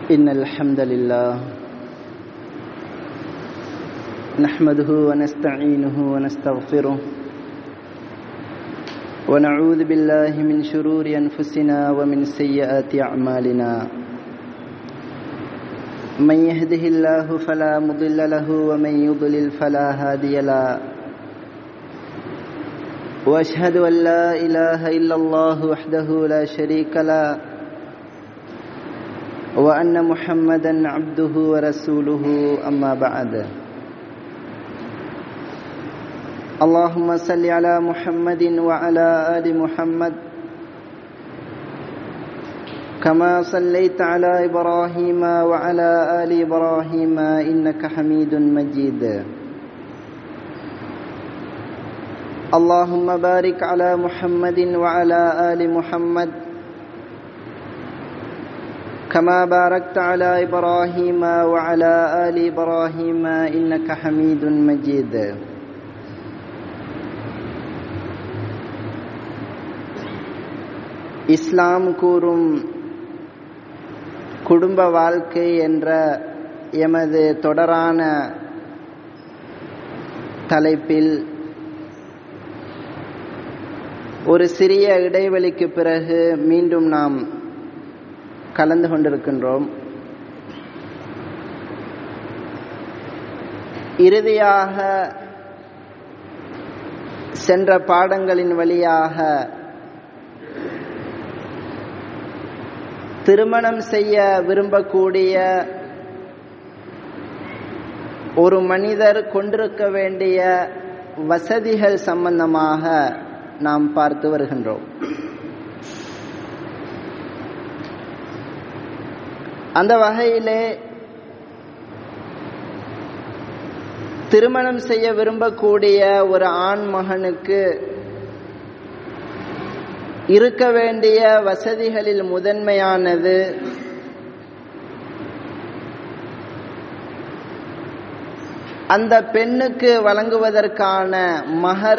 إن الحمد لله نحمده ونستعينه ونستغفره ونعوذ بالله من شرور أنفسنا ومن سيئات أعمالنا من يهده الله فلا مضل له ومن يضلل فلا هادي له واشهد ان لا اله الا الله وحده لا شريك له وان محمدا عبده ورسوله اما بعد اللهم صل على محمد وعلى ال محمد كما صليت على ابراهيم وعلى ال ابراهيم انك حميد مجيد اللهم بارك على محمد وعلى ال محمد كما باركت على ابراهيم وعلى ال ابراهيم انك حميد مجيد இஸ்லாம் கூறும் குடும்ப வாழ்க்கை என்ற எமது தொடரான தலைப்பில் ஒரு சிறிய இடைவெளிக்கு பிறகு மீண்டும் நாம் கலந்து கொண்டிருக்கின்றோம் இறுதியாக சென்ற பாடங்களின் வழியாக திருமணம் செய்ய விரும்பக்கூடிய ஒரு மனிதர் கொண்டிருக்க வேண்டிய வசதிகள் சம்பந்தமாக நாம் பார்த்து வருகின்றோம் அந்த வகையிலே திருமணம் செய்ய விரும்பக்கூடிய ஒரு ஆண் மகனுக்கு இருக்க வேண்டிய வசதிகளில் முதன்மையானது அந்த பெண்ணுக்கு வழங்குவதற்கான மகர்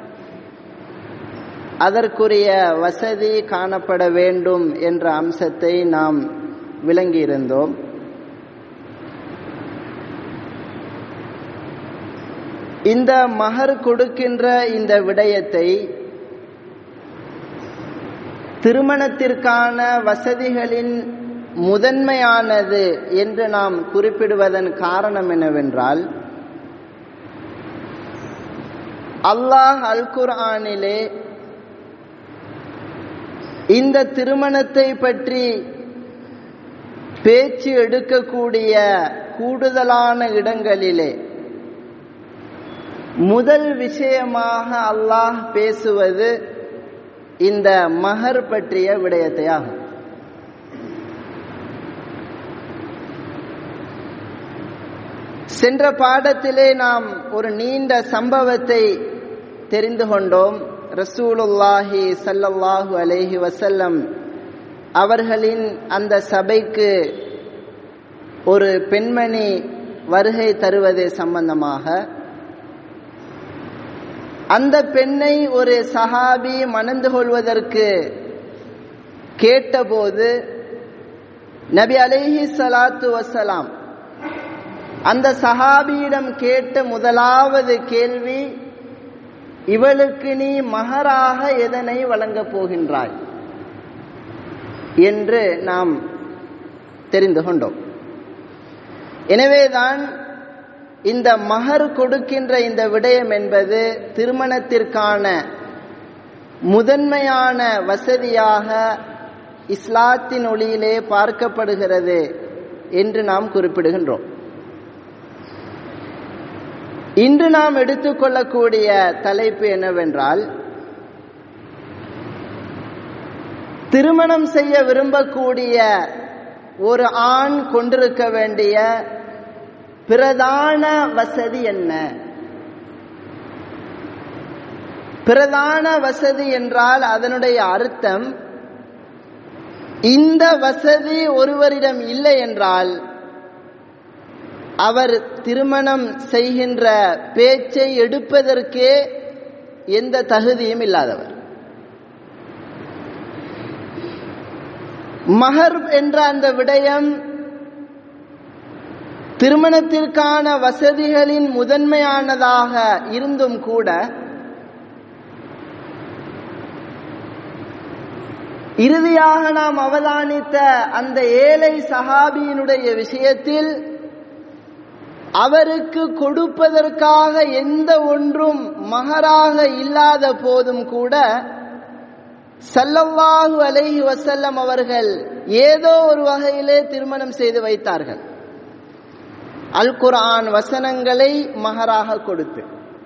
அதற்குரிய வசதி காணப்பட வேண்டும் என்ற அம்சத்தை நாம் விளங்கியிருந்தோம் இந்த மகர் கொடுக்கின்ற இந்த விடயத்தை திருமணத்திற்கான வசதிகளின் முதன்மையானது என்று நாம் குறிப்பிடுவதன் காரணம் என்னவென்றால் அல்லாஹ் அல் குர்ஆனிலே இந்த திருமணத்தை பற்றி பேச்சு எடுக்கக்கூடிய கூடுதலான இடங்களிலே முதல் விஷயமாக அல்லாஹ் பேசுவது இந்த மகர் பற்றிய விடயத்தை ஆகும் சென்ற பாடத்திலே நாம் ஒரு நீண்ட சம்பவத்தை தெரிந்து கொண்டோம் ரசூலுல்லாஹி சல்லல்லாஹு அலேஹி வசல்லம் அவர்களின் அந்த சபைக்கு ஒரு பெண்மணி வருகை தருவது சம்பந்தமாக அந்த பெண்ணை ஒரு சஹாபி மணந்து கொள்வதற்கு கேட்டபோது நபி அலேஹி சலாத்து வசலாம் அந்த சஹாபியிடம் கேட்ட முதலாவது கேள்வி இவளுக்கு நீ மகராக எதனை வழங்கப் போகின்றாய் என்று நாம் தெரிந்து கொண்டோம் எனவேதான் இந்த மகர் கொடுக்கின்ற இந்த விடயம் என்பது திருமணத்திற்கான முதன்மையான வசதியாக இஸ்லாத்தின் ஒளியிலே பார்க்கப்படுகிறது என்று நாம் குறிப்பிடுகின்றோம் இன்று நாம் எடுத்துக்கொள்ளக்கூடிய தலைப்பு என்னவென்றால் திருமணம் செய்ய விரும்பக்கூடிய ஒரு ஆண் கொண்டிருக்க வேண்டிய பிரதான வசதி என்ன பிரதான வசதி என்றால் அதனுடைய அர்த்தம் இந்த வசதி ஒருவரிடம் இல்லை என்றால் அவர் திருமணம் செய்கின்ற பேச்சை எடுப்பதற்கே எந்த தகுதியும் இல்லாதவர் மகர் என்ற அந்த விடயம் திருமணத்திற்கான வசதிகளின் முதன்மையானதாக இருந்தும் கூட இறுதியாக நாம் அவதானித்த அந்த ஏழை சஹாபியினுடைய விஷயத்தில் அவருக்கு கொடுப்பதற்காக எந்த ஒன்றும் மகராக இல்லாத போதும் கூட சல்லல்லாஹு அலைஹி வசல்லம் அவர்கள் ஏதோ ஒரு வகையிலே திருமணம் செய்து வைத்தார்கள் அல் குர்ஆன் வசனங்களை மகராக கொடுத்து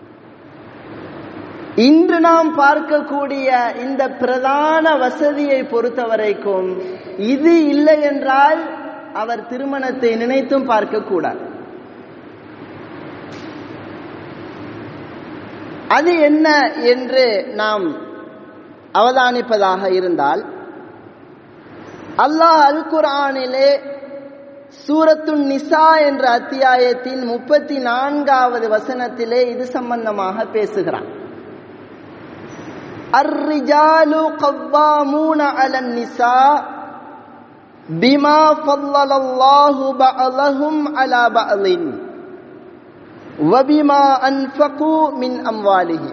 இன்று நாம் பார்க்கக்கூடிய இந்த பிரதான வசதியை பொறுத்தவரைக்கும் இது இல்லை என்றால் அவர் திருமணத்தை நினைத்தும் பார்க்கக்கூடாது அது என்ன என்று நாம் அவதானிப்பதாக இருந்தால் அல்லாஹ் அல் குர்ஆனிலே சூரத்துன் நிசா என்ற அத்தியாயத்தின் முப்பத்தி நான்காவது வசனத்திலே இது சம்பந்தமாக பேசுகிறான் الرجال قوامون على النساء بما فضل الله بعضهم على بعض وبما أنفقوا من أموالهم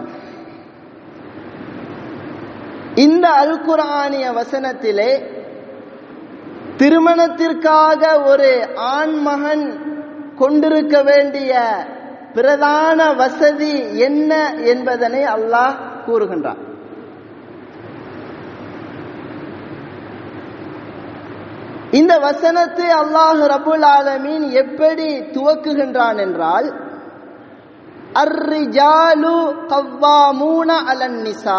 இந்த அல் குரானிய வசனத்திலே திருமணத்திற்காக ஒரு ஆண்மகன் கொண்டிருக்க வேண்டிய பிரதான வசதி என்ன என்பதனை அல்லாஹ் கூறுகின்றான் இந்த வசனத்தை அல்லாஹ் ரபுல் ஆலமீன் எப்படி துவக்குகின்றான் என்றால் அர்ரிஜாலு கவ்வாமூன அலன் நிசா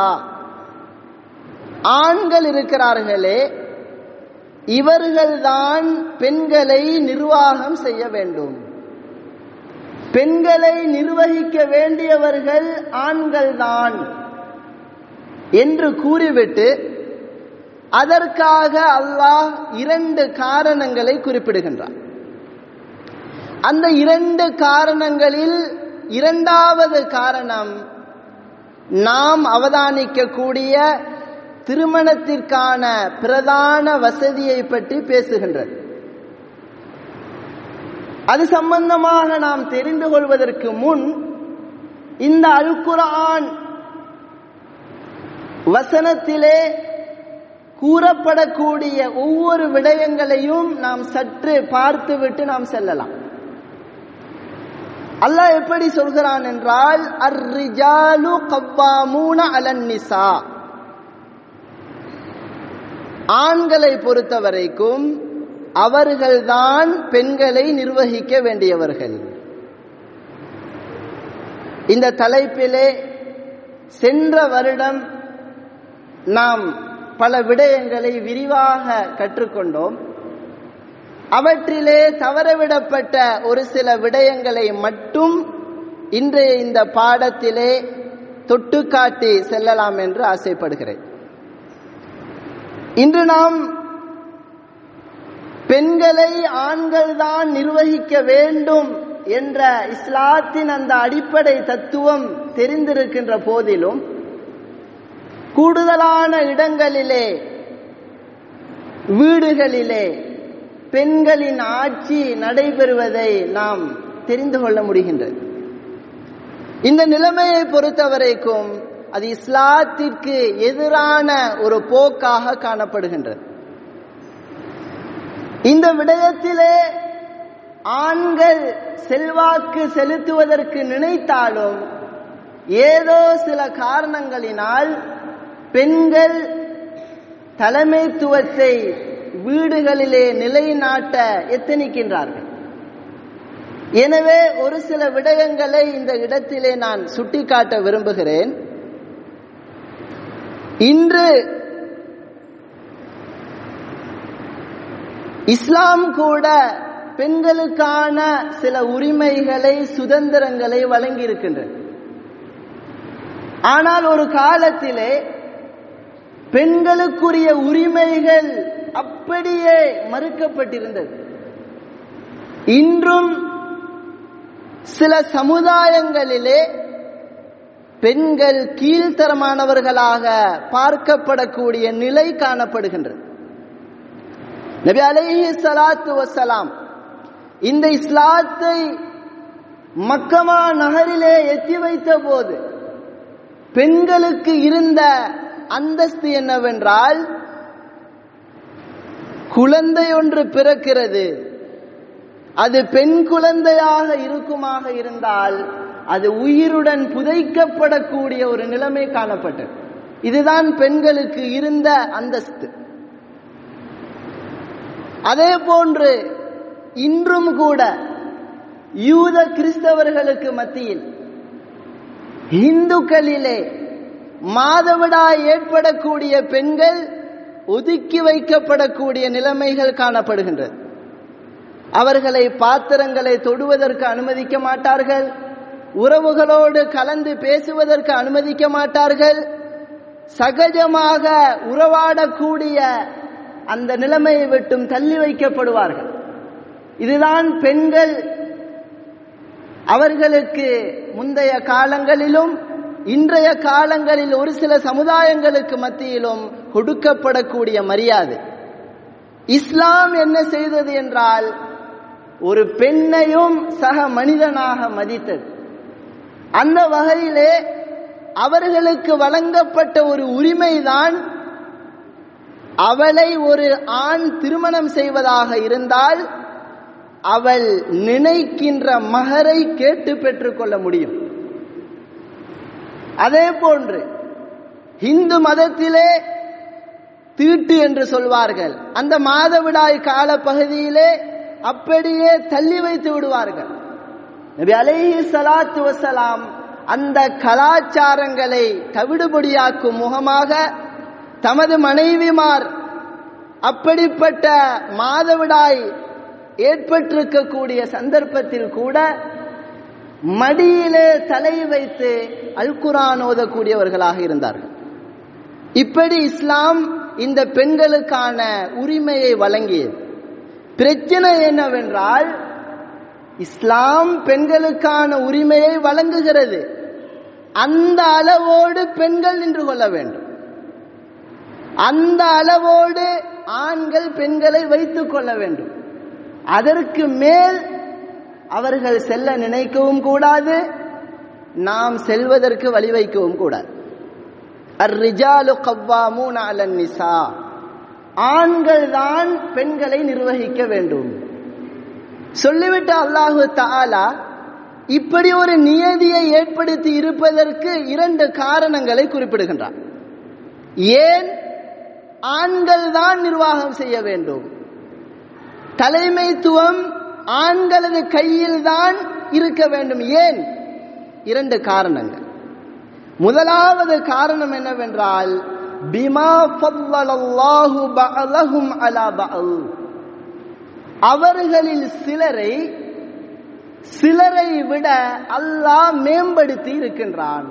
ஆண்கள் இருக்கிறார்களே இவர்கள்தான் பெண்களை நிர்வாகம் செய்ய வேண்டும் பெண்களை நிர்வகிக்க வேண்டியவர்கள் ஆண்கள்தான் என்று கூறிவிட்டு அதற்காக அல்லாஹ் இரண்டு காரணங்களை குறிப்பிடுகின்றார் அந்த இரண்டு காரணங்களில் இரண்டாவது காரணம் நாம் அவதானிக்கக்கூடிய திருமணத்திற்கான பிரதான வசதியை பற்றி பேசுகின்றது அது சம்பந்தமாக நாம் தெரிந்து கொள்வதற்கு முன் இந்த அல் குர்ஆன் வசனத்திலே கூறப்படக்கூடிய ஒவ்வொரு விடயங்களையும் நாம் சற்று பார்த்துவிட்டு நாம் செல்லலாம் அல்லாஹ் எப்படி சொல்கிறான் என்றால் அர்ரிஜாலு கவ்வாமூன அலன் நிசா ஆண்களை பொறுத்தவரைக்கும் அவர்கள்தான் பெண்களை நிர்வகிக்க வேண்டியவர்கள் இந்த தலைப்பிலே சென்ற வருடம் நாம் பல விடயங்களை விரிவாக கற்றுக்கொண்டோம் அவற்றிலே தவறவிடப்பட்ட ஒரு சில விடயங்களை மட்டும் இன்றைய இந்த பாடத்திலே தொட்டு காட்டி செல்லலாம் என்று ஆசைப்படுகிறேன் இன்று நாம் பெண்களை ஆண்கள் தான் நிர்வகிக்க வேண்டும் என்ற இஸ்லாத்தின் அந்த அடிப்படை தத்துவம் தெரிந்திருக்கின்ற போதிலும் கூடுதலான இடங்களிலே வீடுகளிலே பெண்களின் ஆட்சி நடைபெறுவதை நாம் தெரிந்து கொள்ள முடிகின்றது இந்த நிலைமையை பொறுத்தவரைக்கும் அது இஸ்லாத்திற்கு எதிரான ஒரு போக்காக காணப்படுகின்றது இந்த விடயத்திலே ஆண்கள் செல்வாக்கு செலுத்துவதற்கு நினைத்தாலும் ஏதோ சில காரணங்களினால் பெண்கள் தலைமைத்துவத்தை வீடுகளிலே நிலைநாட்ட எத்தனிக்கின்றார்கள் எனவே ஒரு சில விடயங்களை இந்த இடத்திலே நான் சுட்டிக்காட்ட விரும்புகிறேன் இன்று இஸ்லாம் கூட பெண்களுக்கான சில உரிமைகளை சுதந்திரங்களை வழங்கி இருக்கின்றது ஆனால் ஒரு காலத்திலே பெண்களுக்குரிய உரிமைகள் அப்படியே மறுக்கப்பட்டிருந்தது இன்றும் சில சமுதாயங்களிலே பெண்கள் கீழ்த்தரமானவர்களாக பார்க்கப்படக்கூடிய நிலை காணப்படுகின்றது நபி அலைஹி ஸலாத்து வஸலாம் இந்த இஸ்லாத்தை மக்கமா நகரிலே எத்தி வைத்த போது பெண்களுக்கு இருந்த அந்தஸ்து என்னவென்றால் குழந்தை ஒன்று பிறக்கிறது அது பெண் குழந்தையாக இருக்குமாக இருந்தால் அது உயிருடன் புதைக்கப்படக்கூடிய ஒரு நிலைமை காணப்பட்டது இதுதான் பெண்களுக்கு இருந்த அந்தஸ்து அதே போன்று இன்றும் கூட யூத கிறிஸ்தவர்களுக்கு மத்தியில் இந்துக்களிலே மாதவிடாய் ஏற்படக்கூடிய பெண்கள் ஒதுக்கி வைக்கப்படக்கூடிய நிலைமைகள் காணப்படுகின்றது அவர்களை பாத்திரங்களை தொடுவதற்கு அனுமதிக்க மாட்டார்கள் உறவுகளோடு கலந்து பேசுவதற்கு அனுமதிக்க மாட்டார்கள் சகஜமாக உறவாடக்கூடிய அந்த நிலைமையை விட்டும் தள்ளி வைக்கப்படுவார்கள் இதுதான் பெண்கள் அவர்களுக்கு முந்தைய காலங்களிலும் இன்றைய காலங்களில் ஒரு சில சமுதாயங்களுக்கு மத்தியிலும் கொடுக்கப்படக்கூடிய மரியாதை இஸ்லாம் என்ன செய்தது என்றால் ஒரு பெண்ணையும் சக மனிதனாக மதித்தது அந்த வகையிலே அவர்களுக்கு வழங்கப்பட்ட ஒரு உரிமைதான் அவளை ஒரு ஆண் திருமணம் செய்வதாக இருந்தால் அவள் நினைக்கின்ற மகரை கேட்டு பெற்றுக்கொள்ள முடியும் அதே போன்று இந்து மதத்திலே தீட்டு என்று சொல்வார்கள் அந்த மாதவிடாய் கால பகுதியிலே அப்படியே தள்ளி வைத்து விடுவார்கள் நபி அலைஹி சலாத்து வசலாம் அந்த கலாச்சாரங்களை தவிடுபடியாக்கும் முகமாக தமது மனைவிமார் அப்படிப்பட்ட மாதவிடாய் ஏற்பட்டிருக்கக்கூடிய சந்தர்ப்பத்தில் கூட மடியிலே தலை வைத்து அல் குரான் ஓதக்கூடியவர்களாக இருந்தார்கள் இப்படி இஸ்லாம் இந்த பெண்களுக்கான உரிமையை வழங்கியது பிரச்சனை என்னவென்றால் இஸ்லாம் பெண்களுக்கான உரிமையை வழங்குகிறது அந்த அளவோடு பெண்கள் நின்று கொள்ள வேண்டும் அந்த அளவோடு ஆண்கள் பெண்களை வைத்துக் கொள்ள வேண்டும் அதற்கு மேல் அவர்கள் செல்ல நினைக்கவும் கூடாது நாம் செல்வதற்கு வழிவைக்கவும் கூடாது அர்ரிஜாலு கவ்வாமூன அலன் நிசா ஆண்கள் தான் பெண்களை நிர்வகிக்க வேண்டும் சொல்லிவிட்டு அல்லாஹு தாலா இப்படி ஒரு நியதியை ஏற்படுத்தி இருப்பதற்கு இரண்டு காரணங்களை குறிப்பிடுகின்றார் ஏன் ஆண்கள் தான் நிர்வாகம் செய்ய வேண்டும் தலைமைத்துவம் ஆண்களது கையில் தான் இருக்க வேண்டும் ஏன் இரண்டு காரணங்கள் முதலாவது காரணம் என்னவென்றால் பிமா ஃபல்லல்லாஹு பஅலஹும் அலா பஅல் அவர்களில் சிலரை சிலரை விட அல்லாஹ் மேம்படுத்தி இருக்கின்றான்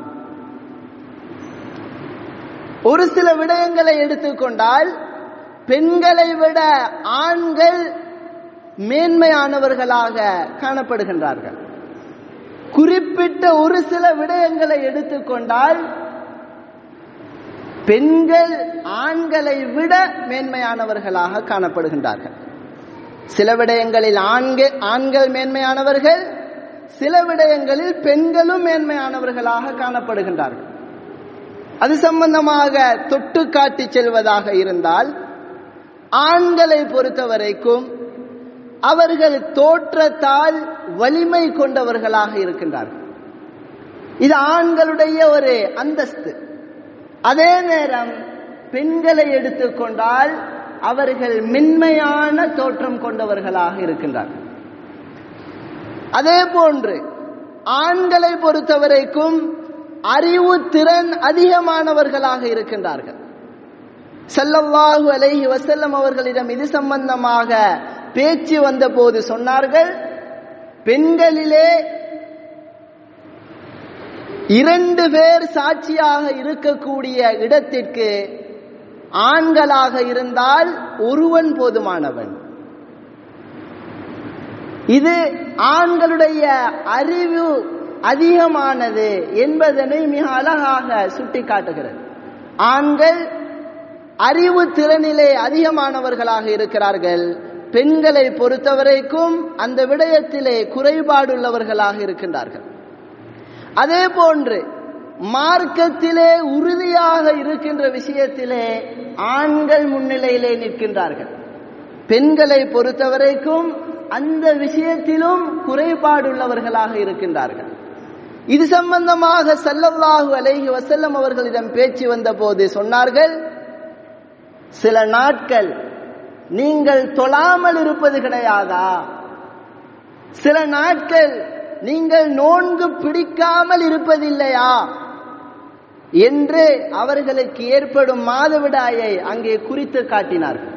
ஒரு சில விடயங்களை எடுத்துக்கொண்டால் பெண்களை விட ஆண்கள் மேன்மையானவர்களாக காணப்படுகின்றார்கள் குறிப்பிட்ட ஒரு சில விடயங்களை எடுத்துக்கொண்டால் பெண்கள் ஆண்களை விட மேன்மையானவர்களாக காணப்படுகின்றார்கள் சில விடயங்களில் ஆண்கள் ஆண்கள் மேன்மையானவர்கள் சில விடயங்களில் பெண்களும் மேன்மையானவர்களாக காணப்படுகின்றார்கள் அது சம்பந்தமாக தொட்டு காட்டி செல்வதாக இருந்தால் ஆண்களை பொறுத்தவரைக்கும் அவர்கள் தோற்றத்தால் வலிமை கொண்டவர்களாக இருக்கின்றார்கள் இது ஆண்களுடைய ஒரு அந்தஸ்து அதே நேரம் பெண்களை எடுத்துக்கொண்டால் அவர்கள் மென்மையான தோற்றம் கொண்டவர்களாக இருக்கின்றார்கள் அதே போன்று ஆண்களை பொறுத்தவரைக்கும் அறிவு திறன் அதிகமானவர்களாக இருக்கின்றார்கள் செல்லவாகு அலைஹி வசல்லம் அவர்களிடம் இது சம்பந்தமாக பேச்சு வந்த போது சொன்னார்கள் பெண்களிலே இரண்டு பேர் சாட்சியாக இருக்கக்கூடிய இடத்திற்கு ஆண்களாக இருந்தால் ஒருவன் போதுமானவன் இது ஆண்களுடைய அறிவு அதிகமானது என்பதனை மிக அழகாக சுட்டிக்காட்டுகிறது ஆண்கள் அறிவு திறனிலே அதிகமானவர்களாக இருக்கிறார்கள் பெண்களை பொறுத்தவரைக்கும் அந்த விடயத்திலே குறைபாடுள்ளவர்களாக இருக்கின்றார்கள் அதே போன்று மார்க்கத்திலே உறுதியாக இருக்கின்ற விஷயத்திலே ஆண்கள் முன்னிலையிலே நிற்கின்றார்கள் பெண்களை பொறுத்தவரைக்கும் அந்த விஷயத்திலும் குறைபாடுள்ளவர்களாக இருக்கின்றார்கள் இது சம்பந்தமாக சல்லல்லாஹு அலைஹி வசல்லம் அவர்களிடம் பேச்சு வந்த போது சொன்னார்கள் சில நாட்கள் நீங்கள் தொழாமல் இருப்பது கிடையாதா சில நாட்கள் நீங்கள் நோன்கு பிடிக்காமல் இருப்பதில்லையா என்று அவர்களுக்கு ஏற்படும் மாதவிடாயை அங்கே குறித்து காட்டினார்கள்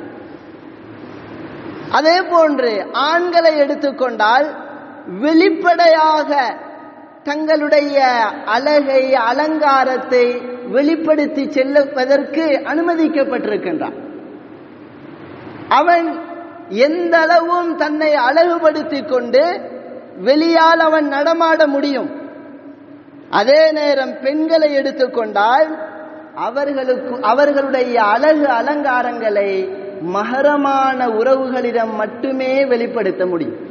அதே போன்று ஆண்களை எடுத்துக்கொண்டால் வெளிப்படையாக தங்களுடைய அழகை அலங்காரத்தை வெளிப்படுத்தி செல்லுவதற்கு அனுமதிக்கப்பட்டிருக்கின்றான் அவன் எந்த அளவும் தன்னை அழகுபடுத்திக் கொண்டு வெளியால் அவன் நடமாட முடியும் அதே நேரம் பெண்களை எடுத்துக்கொண்டால் அவர்களுக்கு அவர்களுடைய அழகு அலங்காரங்களை மகரமான உறவுகளிடம் மட்டுமே வெளிப்படுத்த முடியும்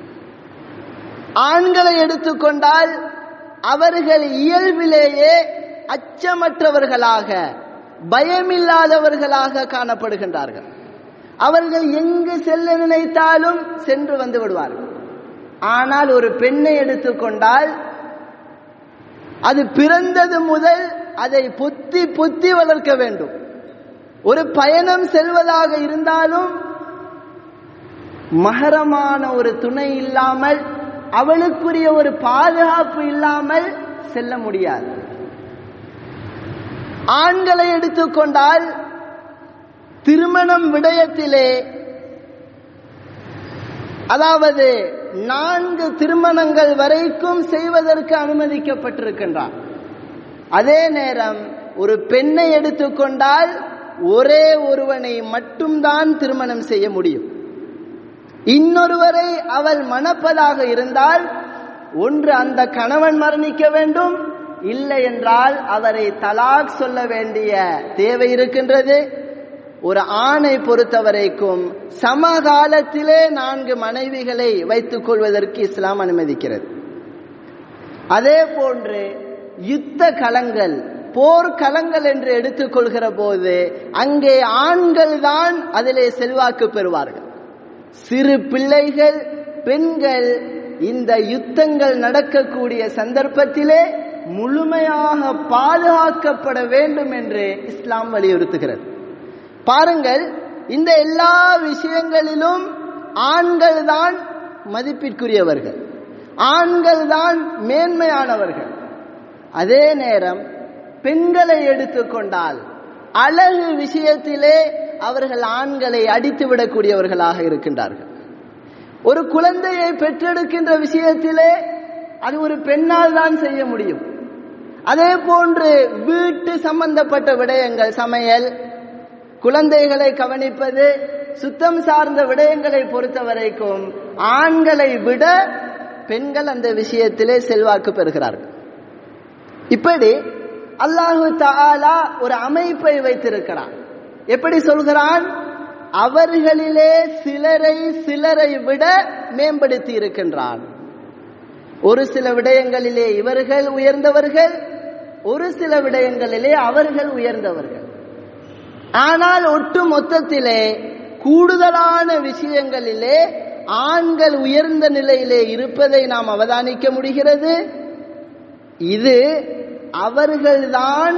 ஆண்களை எடுத்துக்கொண்டால் அவர்கள் இயல்பிலேயே அச்சமற்றவர்களாக பயமில்லாதவர்களாக காணப்படுகின்றார்கள் அவர்கள் எங்கு செல்ல நினைத்தாலும் சென்று வந்து விடுவார்கள் ஆனால் ஒரு பெண்ணை எடுத்துக்கொண்டால் அது பிறந்தது முதல் அதை புத்தி புத்தி வளர்க்க வேண்டும் ஒரு பயணம் செல்வதாக இருந்தாலும் மகரமான ஒரு துணை இல்லாமல் அவளுக்குரிய ஒரு பாதுகாப்பு இல்லாமல் செல்ல முடியாது ஆண்களை எடுத்துக்கொண்டால் திருமணம் விடயத்திலே அதாவது நான்கு திருமணங்கள் வரைக்கும் செய்வதற்கு அனுமதிக்கப்பட்டிருக்கின்றான் அதே நேரம் ஒரு பெண்ணை எடுத்துக்கொண்டால் ஒரே ஒருவனை மட்டும்தான் திருமணம் செய்ய முடியும் இன்னொருவரை அவள் மணப்பதாக இருந்தால் ஒன்று அந்த கணவன் மரணிக்க வேண்டும் இல்லை என்றால் அவரை தலாக் சொல்ல வேண்டிய தேவை இருக்கின்றது ஒரு ஆணை பொறுத்தவரைக்கும் சமகாலத்திலே நான்கு மனைவிகளை வைத்துக் கொள்வதற்கு இஸ்லாம் அனுமதிக்கிறது அதே போன்று யுத்த களங்கள் போர்க்களங்கள் என்று எடுத்துக்கொள்கிற போது அங்கே ஆண்கள் தான் அதிலே செல்வாக்கு பெறுவார்கள் சிறு பிள்ளைகள் பெண்கள் இந்த யுத்தங்கள் நடக்கக்கூடிய சந்தர்ப்பத்திலே முழுமையாக பாதுகாக்கப்பட வேண்டும் என்று இஸ்லாம் வலியுறுத்துகிறது பாருங்கள் இந்த எல்லா விஷயங்களிலும் ஆண்கள் தான் மதிப்பிற்குரியவர்கள் ஆண்கள் தான் மேன்மையானவர்கள் அதே நேரம் பெண்களை எடுத்துக்கொண்டால் அழகு விஷயத்திலே அவர்கள் ஆண்களை அடித்து விடக்கூடியவர்களாக இருக்கின்றார்கள் ஒரு குழந்தையை பெற்றெடுக்கின்ற விஷயத்திலே அது ஒரு பெண்ணால் தான் செய்ய முடியும் அதே போன்று வீட்டு சம்பந்தப்பட்ட விடயங்கள் சமையல் குழந்தைகளை கவனிப்பது சுத்தம் சார்ந்த விடயங்களை பொறுத்த வரைக்கும் ஆண்களை விட பெண்கள் அந்த விஷயத்திலே செல்வாக்கு பெறுகிறார்கள் இப்படி அல்லாஹு தாலா ஒரு அமைப்பை வைத்திருக்கிறான் எப்படி சொல்கிறான் அவர்களிலே சிலரை சிலரை விட மேம்படுத்தி இருக்கின்றான் ஒரு சில விடயங்களிலே இவர்கள் உயர்ந்தவர்கள் ஒரு சில விடயங்களிலே அவர்கள் உயர்ந்தவர்கள் ஆனால் ஒட்டு மொத்தத்திலே கூடுதலான விஷயங்களிலே ஆண்கள் உயர்ந்த நிலையிலே இருப்பதை நாம் அவதானிக்க முடிகிறது இது அவர்கள்தான்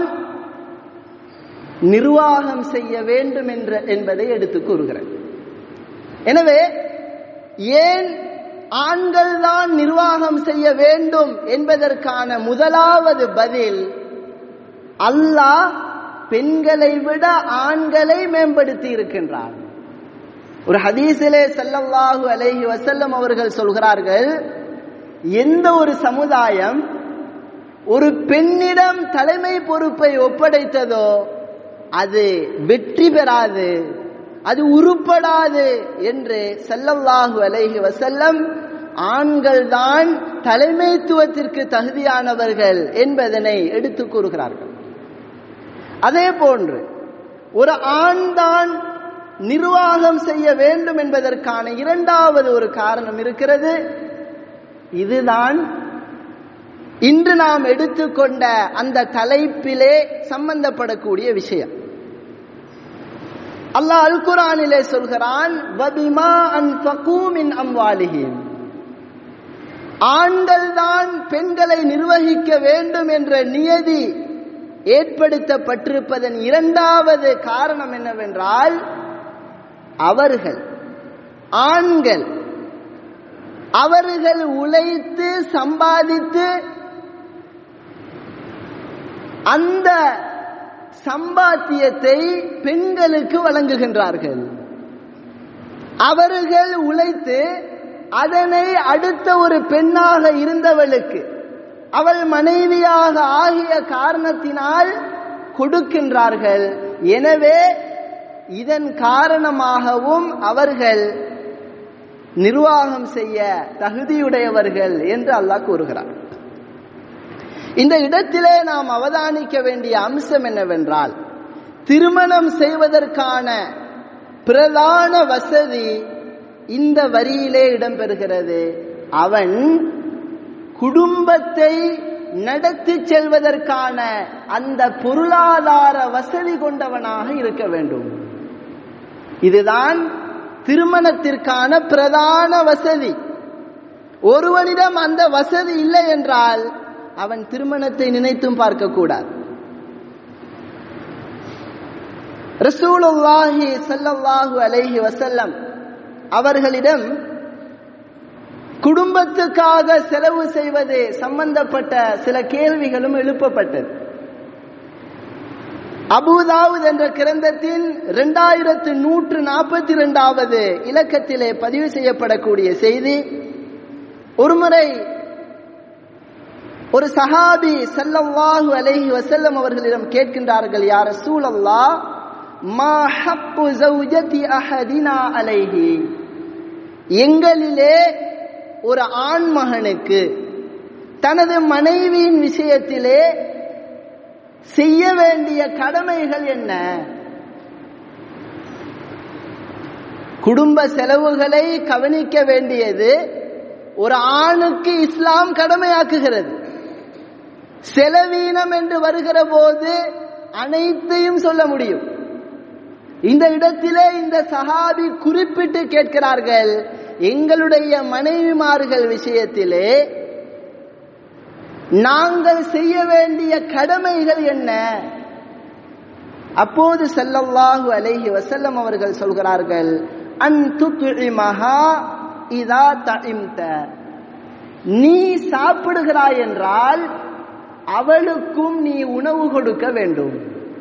நிர்வாகம் செய்ய வேண்டும் என்ற என்பதை எடுத்து கூறுகிறேன் எனவே ஏன் ஆண்கள் தான் நிர்வாகம் செய்ய வேண்டும் என்பதற்கான முதலாவது பதில் அல்லாஹ் பெண்களை விட ஆண்களை மேம்படுத்தி இருக்கின்றார் ஒரு ஹதீஸிலே ஸல்லல்லாஹு அலைஹி வஸல்லம் அவர்கள் சொல்கிறார்கள் எந்த ஒரு சமுதாயம் ஒரு பெண்ணிடம் தலைமை பொறுப்பை ஒப்படைத்ததோ அது வெற்றி பெறாது அது உருப்படாது என்று ஸல்லல்லாஹு அலைஹி வஸல்லம் ஆண்கள் தான் தலைமைத்துவத்திற்கு தகுதியானவர்கள் என்பதனை எடுத்துக் கூறுகிறார்கள் அதே போன்று ஒரு ஆண் தான் நிர்வாகம் செய்ய வேண்டும் என்பதற்கான இரண்டாவது ஒரு காரணம் இருக்கிறது இதுதான் இன்று நாம் எடுத்துக்கொண்ட அந்த தலைப்பிலே சம்பந்தப்படக்கூடிய விஷயம் அல்லாஹ் அல் குரானிலே சொல்கிறான் வபிமா அன்ஃபகு மின் அம்வாலிஹிம் ஆண்கள் தான் பெண்களை நிர்வகிக்க வேண்டும் என்ற நியதி ஏற்படுத்தப்பட்டிருப்பதன் இரண்டாவது காரணம் என்னவென்றால் அவர்கள் ஆண்கள் அவர்கள் உழைத்து சம்பாதித்து அந்த சம்பாத்தியத்தை பெண்களுக்கு வழங்குகின்றார்கள் அவர்கள் உழைத்து அதனை அடுத்த ஒரு பெண்ணாக இருந்தவளுக்கு அவள் மனைவியாக ஆகிய காரணத்தினால் கொடுக்கின்றார்கள் எனவே இதன் காரணமாகவும் அவர்கள் நிர்வாகம் செய்ய தகுதியுடையவர்கள் என்று அல்லாஹ் கூறுகிறார் இந்த இடத்திலே நாம் அவதானிக்க வேண்டிய அம்சம் என்னவென்றால் திருமணம் செய்வதற்கான பிரதான வசதி இந்த வரியிலே இடம்பெறுகிறது அவன் குடும்பத்தை நடத்தி செல்வதற்கான அந்த பொருளாதார வசதி கொண்டவனாக இருக்க வேண்டும் இதுதான் திருமணத்திற்கான பிரதான வசதி ஒருவனிடம் அந்த வசதி இல்லை என்றால் அவன் திருமணத்தை நினைத்தும் பார்க்க கூடாது ரசூலுல்லாஹி ஸல்லல்லாஹு அலைஹி வஸல்லம் அவர்களிடம் குடும்பத்துக்காக செலவு செய்வது சம்பந்தப்பட்ட சில கேள்விகளும் எழுப்பப்பட்டது அபுதாவுத் என்ற கிரந்தத்தின் இரண்டாயிரத்து நூற்று நாற்பத்தி இரண்டாவது இலக்கத்திலே பதிவு செய்யப்படக்கூடிய செய்தி ஒருமுறை ஒரு சஹாபி ஸல்லல்லாஹு அலைஹி வஸல்லம் அவர்களிடம் கேட்கின்றார்கள் யார் ரசூலல்லாஹ் மா ஹக்கு ஜௌஜதி அஹதினா அலைஹி எங்களிலே ஒரு ஆண் மகனுக்கு தனது மனைவியின் விஷயத்திலே செய்ய வேண்டிய கடமைகள் என்ன குடும்ப செலவுகளை கவனிக்க வேண்டியது ஒரு ஆணுக்கு இஸ்லாம் கடமையாக்குகிறது செலவீனம் என்று வருகிற போது அனைத்தையும் சொல்ல முடியும் இந்த இடத்திலே இந்த சஹாபி குறிப்பிட்டு கேட்கிறார்கள் எங்களுடைய மனைவிமார்கள் விஷயத்திலே நாங்கள் செய்ய வேண்டிய கடமைகள் என்ன அப்போது ஸல்லல்லாஹு அலைஹி வஸல்லம் அவர்கள் சொல்கிறார்கள் அன் துத்இமஹா இதா தஇம்த நீ சாப்பிடுகிறாய் என்றால் அவளுக்கும் நீ உணவு கொடுக்க வேண்டும்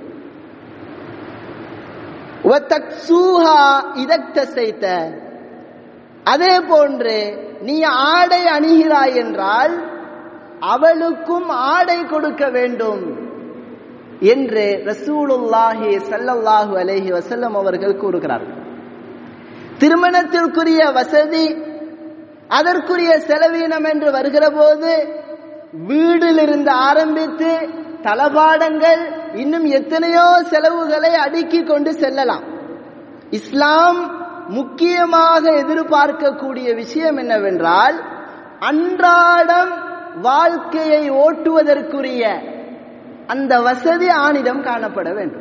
வதக்சூஹா இதக்தசைத்த அதே போன்று நீ ஆடை அணிகிறாய் என்றால் அவளுக்கும் ஆடை கொடுக்க வேண்டும் என்று ரசூலுல்லாஹி ஸல்லல்லாஹு அலைஹி வஸல்லம் அவர்கள் கூறுகிறார்கள் திருமணத்திற்குரிய வசதி அதற்குரிய செலவீனம் என்று வருகிற போது வீடிலிருந்து ஆரம்பித்து தளபாடங்கள் இன்னும் எத்தனையோ செலவுகளை அடுக்கி கொண்டு செல்லலாம் இஸ்லாம் முக்கியமாக எதிர்பார்க்கக்கூடிய விஷயம் என்னவென்றால் அன்றாடம் வாழ்க்கையை ஓட்டுவதற்குரிய அந்த வசதி ஆணிடம் காணப்பட வேண்டும்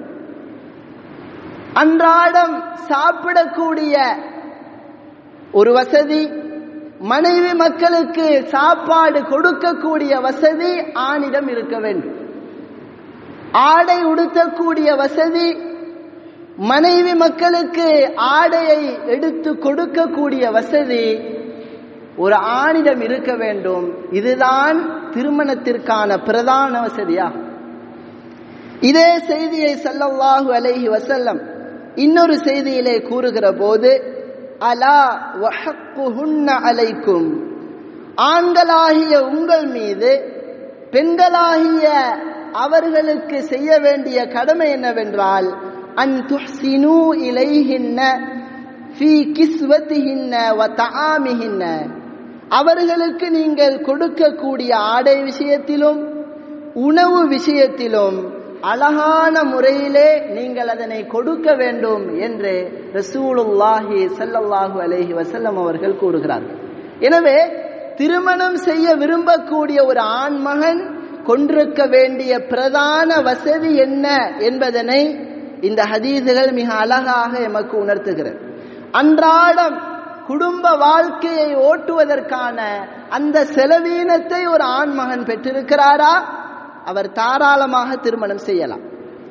அன்றாடம் சாப்பிடக்கூடிய ஒரு வசதி மனைவி மக்களுக்கு சாப்பாடு கொடுக்கக்கூடிய வசதி ஆணிடம் இருக்க வேண்டும் ஆடை உடுத்தக்கூடிய வசதி மனைவி மக்களுக்கு ஆடையை எடுத்து கொடுக்கக்கூடிய வசதி ஒரு ஆணிடம் இருக்க வேண்டும் இதுதான் திருமணத்திற்கான பிரதான வசதியா இதே செய்தியை ஸல்லல்லாஹு அலைஹி வஸல்லம் இன்னொரு செய்தியிலே கூறுகிற போது அலா வஹக்குஹுன்ன அலைக்கும் ஆண்களாகிய உங்கள் மீது பெண்களாகிய அவர்களுக்கு செய்ய வேண்டிய கடமை என்னவென்றால் அன் துஹ்சினு இலைஹின்ன ஃபீ கிஸ்வத்திஹின்ன வ தஆமிஹின்ன அவர்களுக்கு நீங்கள் கொடுக்கக்கூடிய ஆடை விஷயத்திலும் உணவு விஷயத்திலும் அழகான முறையிலே நீங்கள் அதனை கொடுக்க வேண்டும் என்று ரசூலுல்லாஹி ஸல்லல்லாஹு அலைஹி வஸல்லம் அவர்கள் கூறுகிறார்கள் எனவே திருமணம் செய்ய விரும்பக்கூடிய ஒரு ஆண்மகன் கொண்டிருக்க வேண்டிய பிரதான வசதி என்ன என்பதனை இந்த ஹதீதுகள் மிக அழகாக எமக்கு உணர்த்துகிறது அன்றாடம் குடும்ப வாழ்க்கையை ஓட்டுவதற்கான அந்த செலவீனத்தை ஒரு ஆண்மகன் பெற்றிருக்கிறாரா அவர் தாராளமாக திருமணம் செய்யலாம்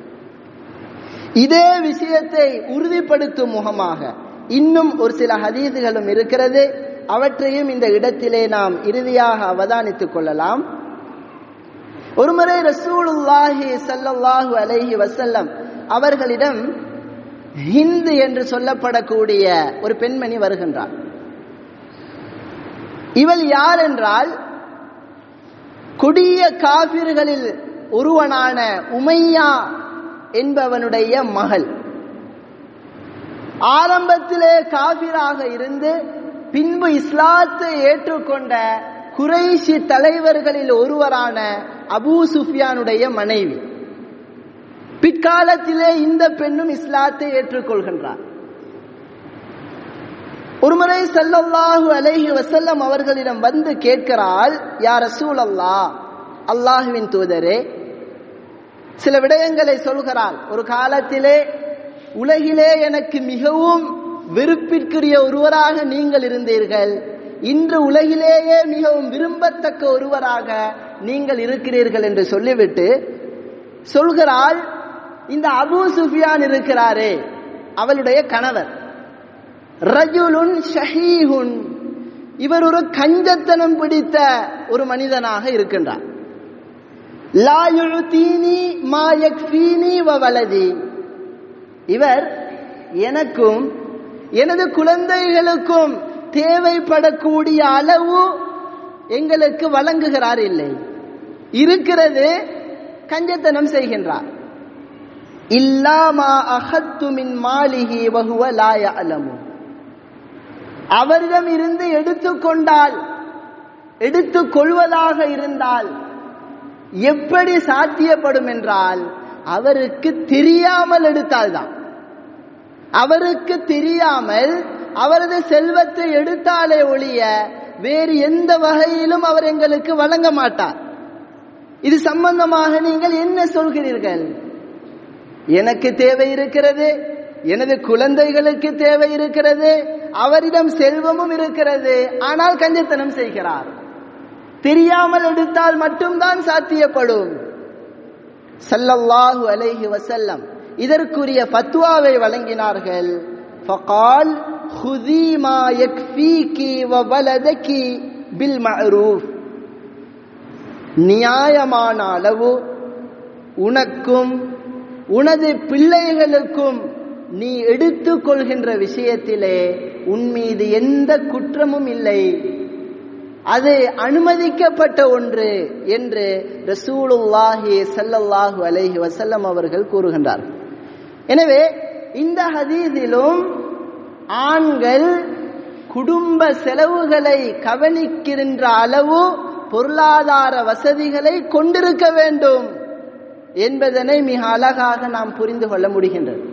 இதே விஷயத்தை உறுதிப்படுத்தும் முகமாக இன்னும் ஒரு சில ஹதீதுகளும் இருக்கிறது அவற்றையும் இந்த இடத்திலே நாம் இறுதியாக அவதானித்துக் கொள்ளலாம் ஒருமுறை ரசூலுல்லாஹி ஸல்லல்லாஹு அலைஹி வஸல்லம் அவர்களிடம் ஹிந்து என்று சொல்லப்படக்கூடிய ஒரு பெண்மணி வருகின்றார் இவள் யார் என்றால் கொடிய காபிர்களில் ஒருவனான உமையா என்பவனுடைய மகள் ஆரம்பத்திலே காபிராக இருந்து பின்பு இஸ்லாத்தை ஏற்றுக்கொண்ட குறைஷி தலைவர்களில் ஒருவரான அபூ சுஃபியானுடைய மனைவி பிற்காலத்திலே இந்த பெண்ணும் இஸ்லாத்தை ஏற்றுக்கொள்கின்றார் ஒருமுறை ஸல்லல்லாஹு அலைஹி வஸல்லம் அவர்களிடம் வந்து கேட்கிறாள் யா ரசூலல்லாஹ் அல்லாஹுவின் தூதரே சில விடயங்களை சொல்கிறாள் ஒரு காலத்திலே உலகிலே எனக்கு மிகவும் வெறுப்பிற்குரிய ஒருவராக நீங்கள் இருந்தீர்கள் இன்று உலகிலேயே மிகவும் விரும்பத்தக்க ஒருவராக நீங்கள் இருக்கிறீர்கள் என்று சொல்லிவிட்டு சொல்கிறாள் இந்த அபூ சுஃபியான் இருக்கிறாரே அவளுடைய கணவர் ரஜுலுன் ஷஹீஹுன் இவர் ஒரு கஞ்சத்தனம் பிடித்த ஒரு மனிதனாக இருக்கின்றார் லா யுழ்தீனி மா யக்ஃபீனி வ வலதி இவர் எனக்கும் எனது குழந்தைகளுக்கும் தேவைப்படக்கூடிய அளவு எங்களுக்கு வழங்குகிறார் இல்லை இருக்கிறது கஞ்சத்தனம் செய்கின்றார் இல்லாமா அகத்து மின் மாளிகி வகுவ லாய அலமு அவரிடம் இருந்து எடுத்துக்கொண்டால் எடுத்துக் கொள்வதாக இருந்தால் எப்படி சாத்தியப்படும் என்றால் அவருக்கு தெரியாமல் எடுத்தால்தான் அவருக்கு தெரியாமல் அவரது செல்வத்தை எடுத்தாலே ஒழிய வேறு எந்த வகையிலும் அவர் எங்களுக்கு வழங்க மாட்டார் இது சம்பந்தமாக நீங்கள் என்ன சொல்கிறீர்கள் எனக்கு தேவை இருக்கிறது எனது குழந்தைகளுக்கு தேவை இருக்கிறது அவரிடம் செல்வமும் இருக்கிறது ஆனால் கஞ்சத்தனம் செய்கிறார் தெரியாமல் எடுத்தால் மட்டும்தான் சாத்தியப்படும் சல்லல்லாஹு அலைஹி வசல்லம் இதற்குரிய ஃபத்வாவை வழங்கினார்கள் ஃபகால் ஹுதி மா யக்ஃபீகி வ வலதகி பில் மஅரூஃப் நியாயமான அளவு உனக்கும் உனது பிள்ளைகளுக்கும் நீ எடுத்துக்கொள்கின்ற விஷயத்திலே உன் மீது எந்த குற்றமும் இல்லை அது அனுமதிக்கப்பட்ட ஒன்று என்று ரசூலுல்லாஹி ஸல்லல்லாஹு அலைஹி வஸல்லம் அவர்கள் கூறுகின்றார் எனவே இந்த ஹதீஸிலும் ஆண்கள் குடும்ப செலவுகளை கவனிக்கின்ற அளவு பொருளாதார வசதிகளை கொண்டிருக்க வேண்டும் என்பதனை மிக அழகாக நாம் புரிந்து கொள்ள முடிகின்றது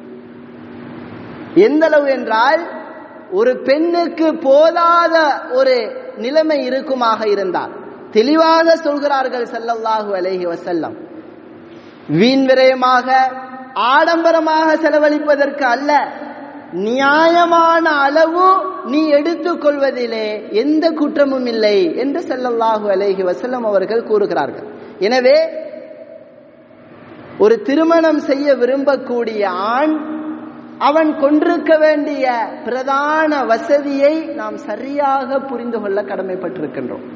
எந்த அளவு என்றால் ஒரு பெண்ணுக்கு போதாத ஒரு நிலைமை இருக்குமாக இருந்தால் தெளிவாக சொல்கிறார்கள் ஸல்லல்லாஹு அலைஹி வஸல்லம் வீண் விரயமாக ஆடம்பரமாக செலவழிப்பதற்கு அல்ல நியாயமான அளவு நீ எடுத்துக்கொள்வதிலே எந்த குற்றமும் இல்லை என்று ஸல்லல்லாஹு அலைஹி வஸல்லம் அவர்கள் கூறுகிறார்கள் எனவே ஒரு திருமணம் செய்ய விரும்பக்கூடிய ஆண் அவன் கொண்டிருக்க வேண்டிய பிரதான வசதியை நாம் சரியாக புரிந்து கொள்ள கடமைப்பட்டிருக்கின்றோம்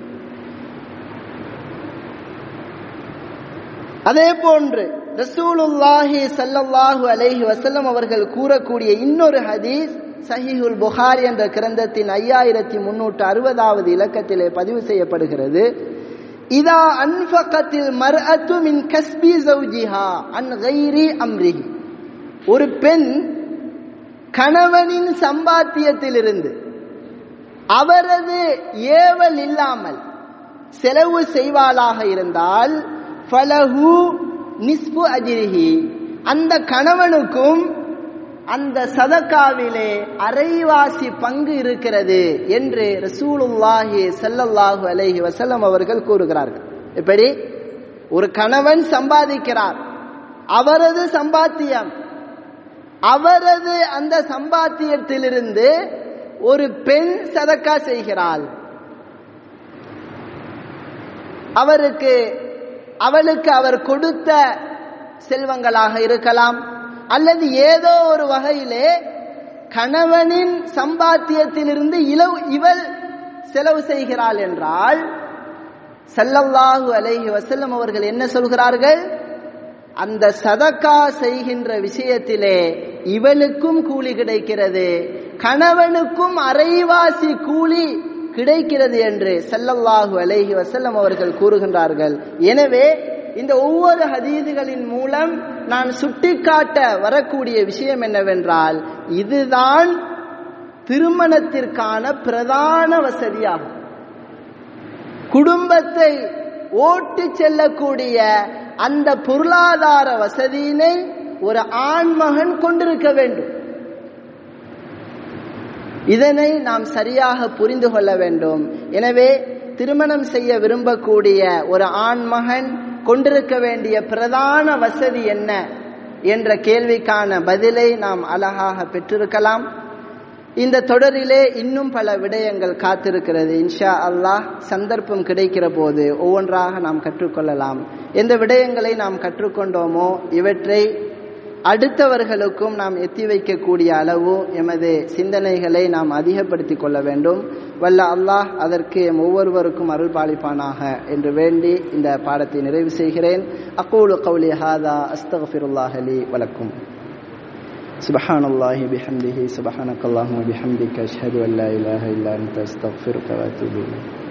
அதே போன்று ரசூலுல்லாஹி ஸல்லல்லாஹு அலைஹி வஸல்லம் அவர்கள் கூறக்கூடிய இன்னொரு ஹதீஸ் சஹீஹுல் புகாரி என்ற கிரந்தத்தின் ஐயாயிரத்தி முன்னூற்று அறுபதாவது இலக்கத்திலே பதிவு செய்யப்படுகிறது இதா அன்ஃபகத்தில் மர்அத்து மின் கஸ்பி ஜௌஜிஹா அன் கைரி அம்ரிஹி ஒரு பெண் கணவனின் சம்பாத்தியத்திலிருந்து அவரது ஏவல் இல்லாமல் செலவு செய்வாளாக இருந்தால் ஃபலஹு நிஸ்பு அஜிரிஹி அந்த கணவனுக்கும் அந்த சதக்காவிலே அரைவாசி பங்கு இருக்கிறது என்று ரசூலுல்லாஹி ஸல்லல்லாஹு அலைஹி வஸல்லம் அவர்கள் கூறுகிறார்கள் எப்படி ஒரு கணவன் சம்பாதிக்கிறார் அவரது சம்பாத்தியம் அவரது அந்த சம்பாத்தியத்திலிருந்து ஒரு பெண் சதக்கா செய்கிறாள் அவருக்கு அவளுக்கு அவர் கொடுத்த செல்வங்களாக இருக்கலாம் அல்லது ஏதோ ஒரு வகையிலே கணவனின் சம்பாத்தியத்திலிருந்து இலவு இவள் செலவு செய்கிறாள் என்றால் சல்லல்லாஹு அலைஹி வஸல்லம் அவர்கள் என்ன சொல்கிறார்கள் அந்த சதக்கா செய்கின்ற விஷயத்திலே இவளுக்கும் கூலி கிடைக்கிறது கணவனுக்கும் அரைவாசி கூலி கிடைக்கிறது என்று சல்லல்லாஹு அலைஹி வஸல்லம் அவர்கள் கூறுகின்றார்கள் எனவே இந்த ஒவ்வொரு ஹதீதுகளின் மூலம் நான் சுட்டிக்காட்ட வரக்கூடிய விஷயம் என்னவென்றால் இதுதான் திருமணத்திற்கான பிரதான வசதியாகும் குடும்பத்தை ஓட்டி செல்லக்கூடிய அந்த பொருளாதார வசதியினை ஒரு ஆண்மகன் கொண்டிருக்க வேண்டும் இதனை நாம் சரியாக புரிந்து கொள்ள வேண்டும் எனவே திருமணம் செய்ய விரும்பக்கூடிய ஒரு ஆண்மகன் கொண்டிருக்க வேண்டிய பிரதான வசதி என்ன என்ற கேள்விக்கான பதிலை நாம் அழகாக பெற்றிருக்கலாம் இந்த தொடரிலே இன்னும் பல விடயங்கள் காத்திருக்கிறது இன்ஷா அல்லாஹ் சந்தர்ப்பம் கிடைக்கிற போது ஒவ்வொன்றாக நாம் கற்றுக்கொள்ளலாம் எந்த விடயங்களை நாம் கற்றுக்கொண்டோமோ இவற்றை அடுத்தவர்களுக்கும் நாம் எத்தி வைக்கக்கூடிய அளவு எமது சிந்தனைகளை நாம் அதிகப்படுத்தி கொள்ள வேண்டும் வல்ல அல்லாஹ் அதற்கு எம் ஒவ்வொருவருக்கும் அருள் பாலிப்பானாக என்று வேண்டி இந்த பாடத்தை நிறைவு செய்கிறேன் அக்கூலு கவுலி ஹாதா அஸ்தகஃபிருல்லாஹ் அலி வலக்கும் سبحان الله بحمده سبحانك اللهم وبحمدك أشهد أن لا إله إلا أنت أستغفرك وأتوب إليك